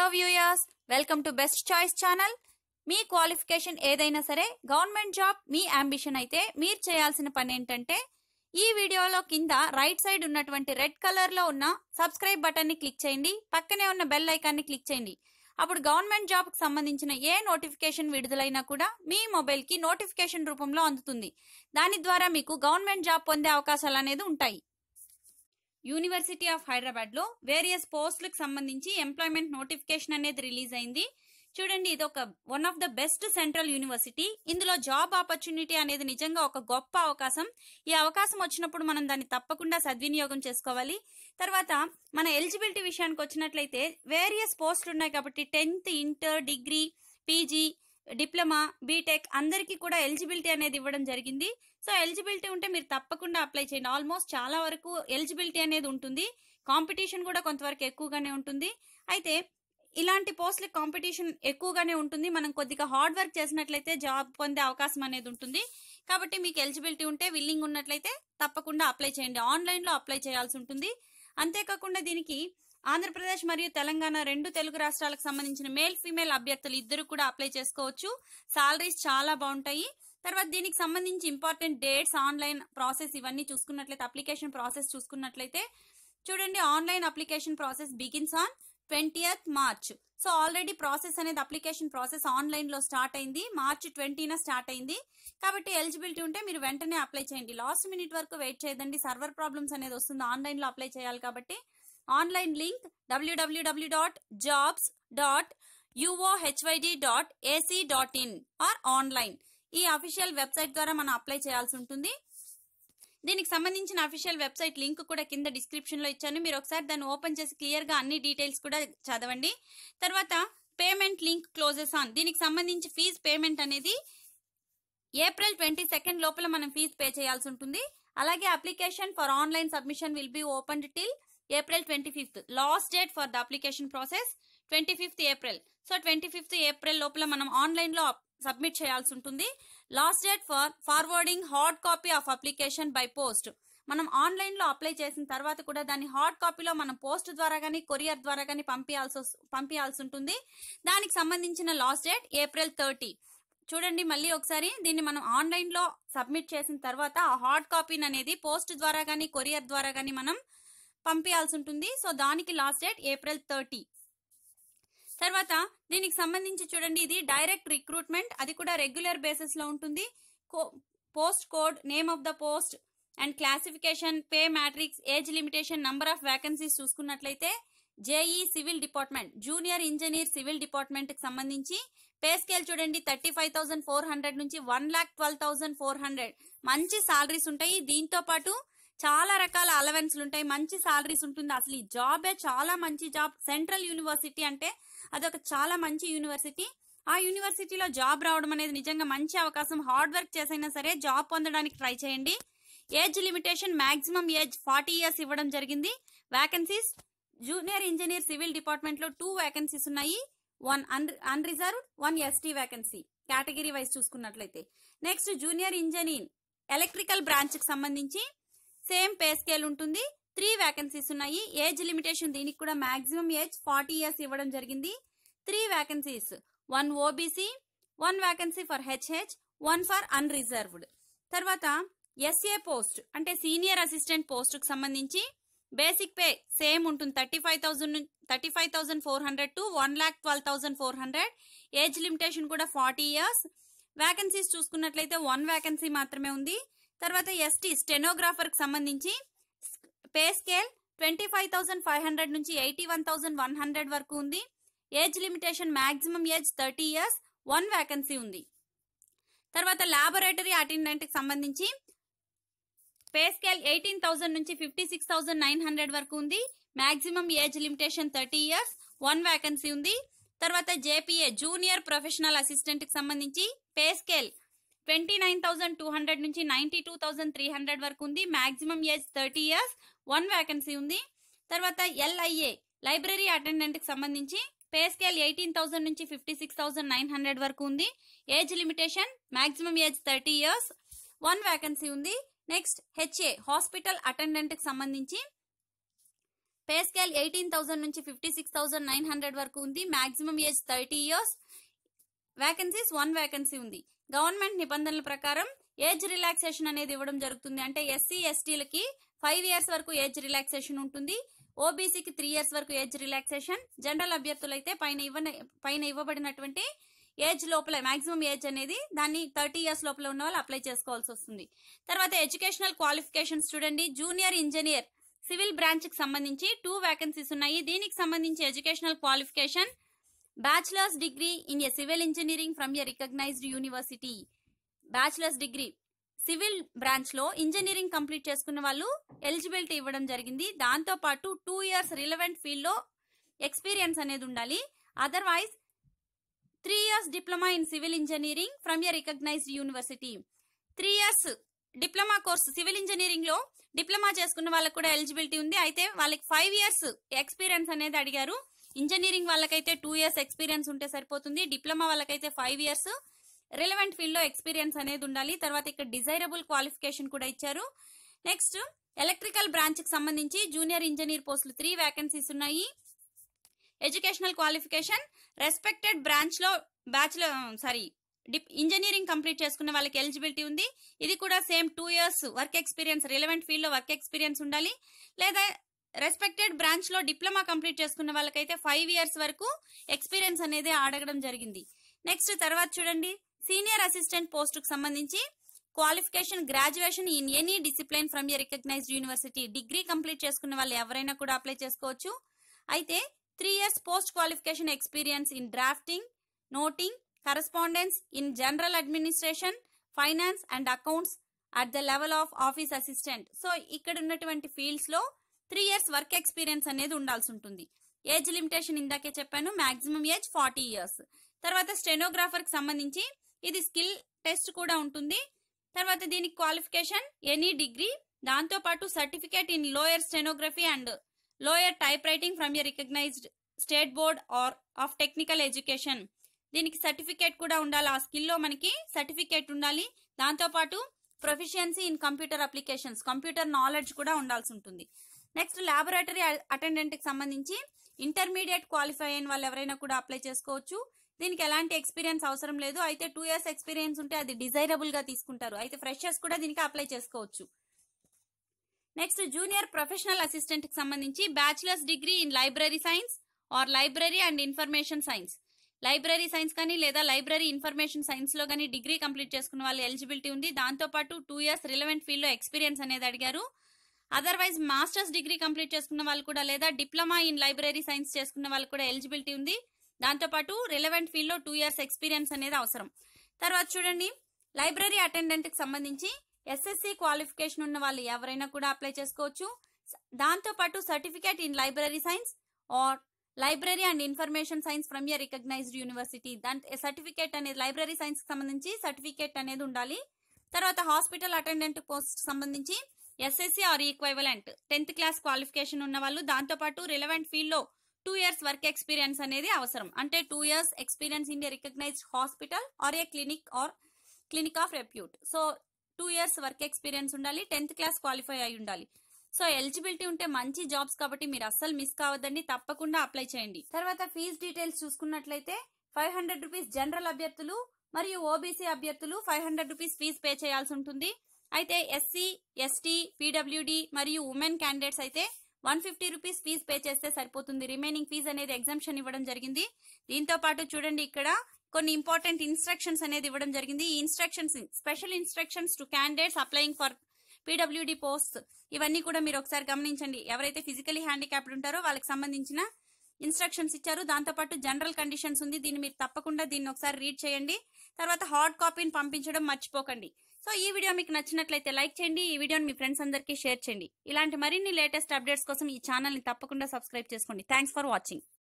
viewers welcome to best choice channel మీ qualification ఏదైనా సరే గవర్నమెంట్ జాబ్ మీ అంబిషన్ అయితే మీరు చేయాల్సిన పని ఏంటంటే ఈ వీడియోలో కింద రైట్ సైడ్ ఉన్నటువంటి రెడ్ కలర్ లో ఉన్న సబ్స్క్రైబ్ బటన్ ని క్లిక్ చేయండి పక్కనే ఉన్న బెల్ ఐకాన్ ని క్లిక్ చేయండి అప్పుడు గవర్నమెంట్ జాబ్ కి సంబంధించిన ఏ నోటిఫికేషన్ విడుదలైనా కూడా మీ మొబైల్ కి నోటిఫికేషన్ రూపంలో అందుతుంది దాని ద్వారా మీకు గవర్నమెంట్ జాబ్ పొందే అవకాశాలు అనేది ఉంటాయి యూనివర్సిటీ ఆఫ్ హైదరాబాద్ లో వేరియస్ పోస్టులకు సంబంధించి ఎంప్లాయ్మెంట్ నోటిఫికేషన్ అనేది రిలీజ్ అయింది చూడండి ఇది ఒక one of the best central university ఇందులో జాబ్ ఆపర్చునిటీ అనేది నిజంగా ఒక గొప్ప అవకాశం ఈ అవకాశం వచ్చినప్పుడు మనం దాన్ని తప్పకుండా సద్వినియోగం చేసుకోవాలి తర్వాత మన ఎలిజిబిలిటీ విషయానికి వచ్చినట్లయితే వేరియస్ పోస్టులు ఉన్నాయి కాబట్టి tenth inter degree PG diploma BTech అందరికీ కూడా ఎలిజిబిలిటీ అనేది ఇవ్వడం జరిగింది సో ఎలిజిబిలిటీ ఉంటే మీరు తప్పకుండా అప్లై చేయండి ఆల్మోస్ట్ చాలా వరకు ఎలిజిబిలిటీ అనేది ఉంటుంది కాంపిటీషన్ కూడా కొంతవరకు ఎక్కువగానే ఉంటుంది అయితే ఇలాంటి పోస్టులకు కాంపిటీషన్ ఎక్కువగానే ఉంటుంది మనం కొద్దిగా హార్డ్ వర్క్ చేసినట్లయితే జాబ్ పొందే అవకాశం అనేది ఉంటుంది కాబట్టి మీకు ఎలిజిబిలిటీ ఉంటే విల్లింగ్ ఉన్నట్లయితే తప్పకుండా అప్లై చేయండి ఆన్లైన్ లో అప్లై చేయాల్సి ఉంటుంది అంతేకాకుండా దీనికి ఆంధ్రప్రదేశ్ మరియు తెలంగాణ రెండు తెలుగు రాష్ట్రాలకు సంబంధించిన మేల్ ఫీమేల్ అభ్యర్థులు ఇద్దరు కూడా అప్లై చేసుకోవచ్చు సాలరీస్ చాలా బాగుంటాయి తర్వాత దీనికి సంబంధించి ఇంపార్టెంట్ డేట్స్ ఆన్లైన్ ప్రాసెస్ ఇవన్నీ చూసుకున్నట్లయితే అప్లికేషన్ ప్రాసెస్ చూసుకున్నట్లయితే చూడండి online application process begins on twentieth March so already process అనేది అప్లికేషన్ ప్రాసెస్ ఆన్లైన్ లో స్టార్ట్ అయింది మార్చ్ ట్వంటీన స్టార్ట్ అయింది కాబట్టి ఎలిజిబిలిటీ ఉంటే మీరు వెంటనే అప్లై చేయండి లాస్ట్ మినిట్ వరకు వెయిట్ చేయదండి సర్వర్ ప్రాబ్లమ్స్ అనేది వస్తుంది ఆన్లైన్ లో అప్లై చేయాలి కాబట్టి ఆన్లైన్ లింక్ డబ్ల్యూడబ్ల్యూడబ్ల్యూ dot jobs dot UOHYD dot AC dot in or online ఈ అఫీషియల్ వెబ్సైట్ ద్వారా మనం అప్లై చేయాల్సి ఉంటుంది దీనికి సంబంధించిన అఫీషియల్ వెబ్సైట్ లింక్ కూడా కింద డిస్క్రిప్షన్ లో ఇచ్చాను మీరు ఒకసారి దాన్ని ఓపెన్ చేసి క్లియర్ గా అన్ని డీటెయిల్స్ కూడా చదవండి తర్వాత పేమెంట్ లింక్ క్లోజెస్ ఆన్ దీనికి సంబంధించి ఫీజ్ పేమెంట్ అనేది ఏప్రిల్ ట్వంటీ సెకండ్ లోపల మనం ఫీజ్ పే చేయాల్సి ఉంటుంది అలాగే application for online submission will be open till April twenty fifth last date for the application process twenty fifth April so twenty fifth April లోపల మనం online లో submit చేయాల్సి ఉంటుంది last date for forwarding hard copy of application by post మనం online లో apply చేసిన తర్వాత కూడా దాన్ని హార్డ్ కాపీలో మనం పోస్ట్ ద్వారా గానీ కొరియర్ ద్వారా గానీ పంపించాల్సి పంపించాల్సి ఉంటుంది దానికి సంబంధించిన లాస్ట్ డేట్ ఏప్రిల్ థర్టీ చూడండి మళ్ళీ ఒకసారి దీన్ని మనం ఆన్లైన్ లో సబ్మిట్ చేసిన తర్వాత ఆ హార్డ్ కాపీని అనేది పోస్ట్ ద్వారా గానీ కొరియర్ ద్వారా గానీ మనం పంపించాల్సి ఉంటుంది సో దానికి లాస్ట్ డేట్ ఏప్రిల్ థర్టీ తర్వాత దీనికి సంబంధించి చూడండి ఇది డైరెక్ట్ రిక్రూట్మెంట్ అది కూడా రెగ్యులర్ బేసిస్ లో ఉంటుంది post code name of the post and classification pay matrix age limitation number of vacancies చూసుకున్నట్లయితే JE civil department junior engineer civil department కి సంబంధించి పే స్కేల్ చూడండి thirty five thousand four hundred నుంచి one lakh twelve thousand four hundred మంచి salaries ఉంటాయి దీంతో పాటు చాలా రకాల అలవెన్స్లు ఉంటాయి మంచి సాలరీస్ ఉంటుంది అసలు ఈ జాబే చాలా మంచి జాబ్ సెంట్రల్ యూనివర్సిటీ అంటే అదొక చాలా మంచి యూనివర్సిటీ ఆ యూనివర్సిటీలో జాబ్ రావడం అనేది నిజంగా మంచి అవకాశం హార్డ్ వర్క్ చేసైనా సరే జాబ్ పొందడానికి ట్రై చేయండి age limitation maximum age forty years ఇవ్వడం జరిగింది vacancies junior engineer civil department లో టూ వేకెన్సీస్ ఉన్నాయి one unreserved one ST vacancy category wise చూసుకున్నట్లయితే next junior engineer electrical branch కి సంబంధించి సేమ్ పే స్కేల్ ఉంటుంది త్రీ వేకెన్సీస్ ఉన్నాయి age limitation దీనికి కూడా మాక్సిమం ఏజ్ ఫార్టీ ఇయర్స్ ఇవ్వడం జరిగింది three vacancies one OBC one vacancy for HH one for unreserved తర్వాత ఎస్ఏ పోస్ట్ అంటే సీనియర్ అసిస్టెంట్ పోస్ట్ కు సంబంధించి బేసిక్ పే సేమ్ ఉంటుంది thirty five thousand thirty five thousand four hundred to one lakh twelve thousand four hundred age limitation కూడా forty years vacancies చూసుకున్నట్లయితే one vacancy మాత్రమే ఉంది తర్వాత ఎస్టీ స్టెనోగ్రాఫర్ కి సంబంధించి pay scale twenty five thousand five hundred నుంచి eighty one thousand one hundred వరకు ఉంది age limitation maximum age thirty years one vacancy ఉంది తర్వాత లాబొరేటరీ అటెండెంట్ కి సంబంధించి పే స్కేల్ ఎయిటీన్ థౌసండ్ నుంచి fifty six thousand nine hundred వరకు ఉంది maximum age limitation thirty years one vacancy ఉంది తర్వాత జేపీఏ జూనియర్ ప్రొఫెషనల్ అసిస్టెంట్ కి సంబంధించి pay scale twenty nine thousand two hundred నుంచి ninety two thousand three hundred వరకు ఉంది maximum age thirty years one vacancy ఉంది తర్వాత ఎల్ఐఏ లైబ్రరీ అటెండెంట్ కి సంబంధించి పే స్కేల్ ఎయిటీన్ థౌసండ్ నుంచి fifty six thousand nine hundred వరకు ఉంది age limitation maximum age thirty years one vacancy ఉంది నెక్స్ట్ హెచ్ఏ హాస్పిటల్ అటెండెంట్ కి సంబంధించి పే స్కేల్ ఎయిటీన్ థౌసండ్ నుంచి fifty six thousand nine hundred వరకు ఉంది maximum age thirty years vacancies one vacancy ఉంది government నిబంధనల ప్రకారం ఏజ్ రిలాక్సేషన్ అనేది ఇవ్వడం జరుగుతుంది అంటే ఎస్సీ ఎస్టీలకి ఫైవ్ ఇయర్స్ వరకు ఏజ్ రిలాక్సేషన్ ఉంటుంది ఓబీసీకి త్రీ ఇయర్స్ వరకు ఏజ్ రిలాక్సేషన్ జనరల్ అభ్యర్థులైతే పైన ఇవ్వని పైన ఇవ్వబడినటువంటి ఏజ్ లోపల మాక్సిమం ఏజ్ అనేది దాన్ని థర్టీ ఇయర్స్ లోపల ఉన్న వాళ్ళు అప్లై చేసుకోవాల్సి వస్తుంది తర్వాత ఎడ్యుకేషనల్ క్వాలిఫికేషన్స్ చూడండి జూనియర్ ఇంజనీర్ సివిల్ బ్రాంచ్ కి సంబంధించి టూ వేకెన్సీస్ ఉన్నాయి దీనికి సంబంధించి educational qualification bachelor's degree in a civil engineering from a recognised university bachelor's degree civil branch లో ఇంజనీరింగ్ కంప్లీట్ చేసుకున్న వాళ్ళు ఎలిజిబిలిటీ ఇవ్వడం జరిగింది దాంతో పాటు టూ ఇయర్స్ రిలవెంట్ ఫీల్డ్ లో ఎక్స్పీరియన్స్ అనేది ఉండాలి otherwise three years diploma in civil engineering from a recognised university three years diploma course civil engineering లో డిప్లొమా చేసుకున్న వాళ్ళకి కూడా ఎలిజిబిలిటీ ఉంది అయితే వాళ్ళకి ఫైవ్ ఇయర్స్ ఎక్స్పీరియన్స్ అనేది అడిగారు ఇంజనీరింగ్ వాళ్ళకైతే టూ ఇయర్స్ ఎక్స్పీరియన్స్ ఉంటే సరిపోతుంది డిప్లొమా వాళ్ళకైతే ఫైవ్ ఇయర్స్ రిలవెంట్ ఫీల్డ్ లో ఎక్స్పీరియన్స్ అనేది ఉండాలి తర్వాత ఇక్కడ డిజైరబుల్ క్వాలిఫికేషన్ కూడా ఇచ్చారు నెక్స్ట్ ఎలక్ట్రికల్ బ్రాంచ్ కి సంబంధించి జూనియర్ ఇంజనీర్ పోస్టులు త్రీ వేకెన్సీస్ ఉన్నాయి ఎడ్యుకేషనల్ క్వాలిఫికేషన్ రెస్పెక్టెడ్ బ్రాంచ్ లో bachelor sorry dip engineering complete చేసుకున్న వాళ్ళకి ఎలిజిబిలిటీ ఉంది ఇది కూడా same two years work experience relevant field లో వర్క్ ఎక్స్పీరియన్స్ ఉండాలి లేదా రెస్పెక్టెడ్ బ్రాంచ్ లో డిప్లొమా కంప్లీట్ చేసుకున్న వాళ్ళకైతే ఫైవ్ ఇయర్స్ వరకు ఎక్స్పీరియన్స్ అనేది అడగడం జరిగింది నెక్స్ట్ తర్వాత చూడండి సీనియర్ అసిస్టెంట్ పోస్ట్ కు సంబంధించి qualification graduation in any discipline from a recognised university degree complete చేసుకున్న వాళ్ళు ఎవరైనా కూడా అప్లై చేసుకోవచ్చు అయితే three years post qualification experience in drafting noting correspondence in general administration finance and accounts at the level of office assistant so ఇక్కడ ఉన్నటువంటి fields లో three years work experience అనేది ఉండాల్సి ఉంటుంది ఏజ్ లిమిటేషన్ ఇందాకే చెప్పాను మాక్సిమం ఏజ్ ఫార్టీ ఇయర్స్ తర్వాత stenographer కి సంబంధించి ఇది స్కిల్ టెస్ట్ కూడా ఉంటుంది తర్వాత దీనికి క్వాలిఫికేషన్ ఎనీ డిగ్రీ దాంతో పాటు certificate in lower stenography and lower typewriting from a recognised state board or of technical education దీనికి సర్టిఫికేట్ కూడా ఉండాలి ఆ స్కిల్లో మనకి సర్టిఫికేట్ ఉండాలి దాంతో పాటు proficiency in computer applications computer knowledge కూడా ఉండాల్సి ఉంటుంది నెక్స్ట్ ల్యాబొరేటరీ అటెండెంట్ కి సంబంధించి ఇంటర్మీడియట్ క్వాలిఫై అయిన వాళ్ళు ఎవరైనా కూడా అప్లై చేసుకోవచ్చు దీనికి ఎలాంటి ఎక్స్పీరియన్స్ అవసరం లేదు అయితే టూ ఇయర్స్ ఎక్స్పీరియన్స్ ఉంటే అది డిజైరబుల్ గా తీసుకుంటారు అయితే ఫ్రెషర్స్ కూడా దీనికి అప్లై చేసుకోవచ్చు నెక్స్ట్ జూనియర్ ప్రొఫెషనల్ అసిస్టెంట్ కి సంబంధించి bachelor's degree in library science or library and information science library science కానీ లేదా లైబ్రరీ ఇన్ఫర్మేషన్ సైన్స్ లో కానీ డిగ్రీ కంప్లీట్ చేసుకున్న వాళ్ళు ఎలిజిబిలిటీ ఉంది దాంతో పాటు టూ ఇయర్స్ రిలవెంట్ ఫీల్డ్ లో ఎక్స్పీరియన్స్ అనేది అడిగారు అదర్వైజ్ మాస్టర్స్ డిగ్రీ కంప్లీట్ చేసుకున్న వాళ్ళు కూడా లేదా డిప్లొమా ఇన్ లైబ్రరీ సైన్స్ చేసుకున్న వాళ్ళు కూడా ఎలిజిబిలిటీ ఉంది దాంతో పాటు రిలవెంట్ ఫీల్డ్ లో టూ ఇయర్స్ ఎక్స్పీరియన్స్ అనేది అవసరం తర్వాత చూడండి లైబ్రరీ అటెండెంట్ కి సంబంధించి ఎస్ఎస్సి క్వాలిఫికేషన్ ఉన్న వాళ్ళు ఎవరైనా కూడా అప్లై చేసుకోవచ్చు దాంతో పాటు certificate in library science or library and information science from a recognised university దాంట్లో సర్టిఫికేట్ అనేది లైబ్రరీ సైన్స్ కి సంబంధించి సర్టిఫికేట్ అనేది ఉండాలి తర్వాత హాస్పిటల్ అటెండెంట్ పోస్ట్ సంబంధించి SSC or equivalent tenth class qualification ఉన్న వాళ్ళు దాంతో పాటు రిలవెంట్ ఫీల్డ్ లో టూ ఇయర్స్ వర్క్ ఎక్స్పీరియన్స్ అనేది అవసరం అంటే two years experience in a recognised hospital or a clinic or clinic of repute so two years work experience ఉండాలి tenth class qualify అయి ఉండాలి సో ఎలిజిబిలిటీ ఉంటే మంచి జాబ్స్ కాబట్టి మీరు అస్సలు మిస్ కావద్దండి తప్పకుండా అప్లై చేయండి తర్వాత ఫీజ్ డీటెయిల్స్ చూసుకున్నట్లయితే ఫైవ్ హండ్రెడ్ రూపీస్ జనరల్ అభ్యర్థులు మరియు ఓబీసీ అభ్యర్థులు five hundred rupees fees pay చేయాల్సి ఉంటుంది అయితే ఎస్సీ ఎస్టీ పీడబ్ల్యూడి మరియు ఉమెన్ క్యాండిడేట్స్ అయితే one fifty rupees fees pay చేస్తే సరిపోతుంది రిమైనింగ్ ఫీజ్ అనేది ఎగ్జామ్షన్ ఇవ్వడం జరిగింది దీంతో పాటు చూడండి ఇక్కడ కొన్ని ఇంపార్టెంట్ ఇన్స్ట్రక్షన్స్ అనేది ఇవ్వడం జరిగింది ఈ instructions special instructions to candidates applying for PWD post ఇవన్నీ కూడా మీరు ఒకసారి గమనించండి ఎవరైతే ఫిజికలీ హ్యాండిక్యాప్డ్ ఉంటారో వాళ్ళకి సంబంధించిన ఇన్స్ట్రక్షన్స్ ఇచ్చారు దాంతో పాటు జనరల్ కండిషన్స్ ఉంది దీన్ని మీరు తప్పకుండా దీన్ని ఒకసారి రీడ్ చేయండి తర్వాత హార్డ్ కాపీని పంపించడం మర్చిపోకండి సో ఈ వీడియో మీకు నచ్చినట్లయితే లైక్ చేయండి ఈ వీడియోని మీ ఫ్రెండ్స్ అందరికీ షేర్ చేయండి ఇలాంటి మరిన్ని లేటెస్ట్ అప్డేట్స్ కోసం ఈ ఛానల్ని తప్పకుండా సబ్స్క్రైబ్ చేసుకోండి థ్యాంక్స్ ఫర్ వాచింగ్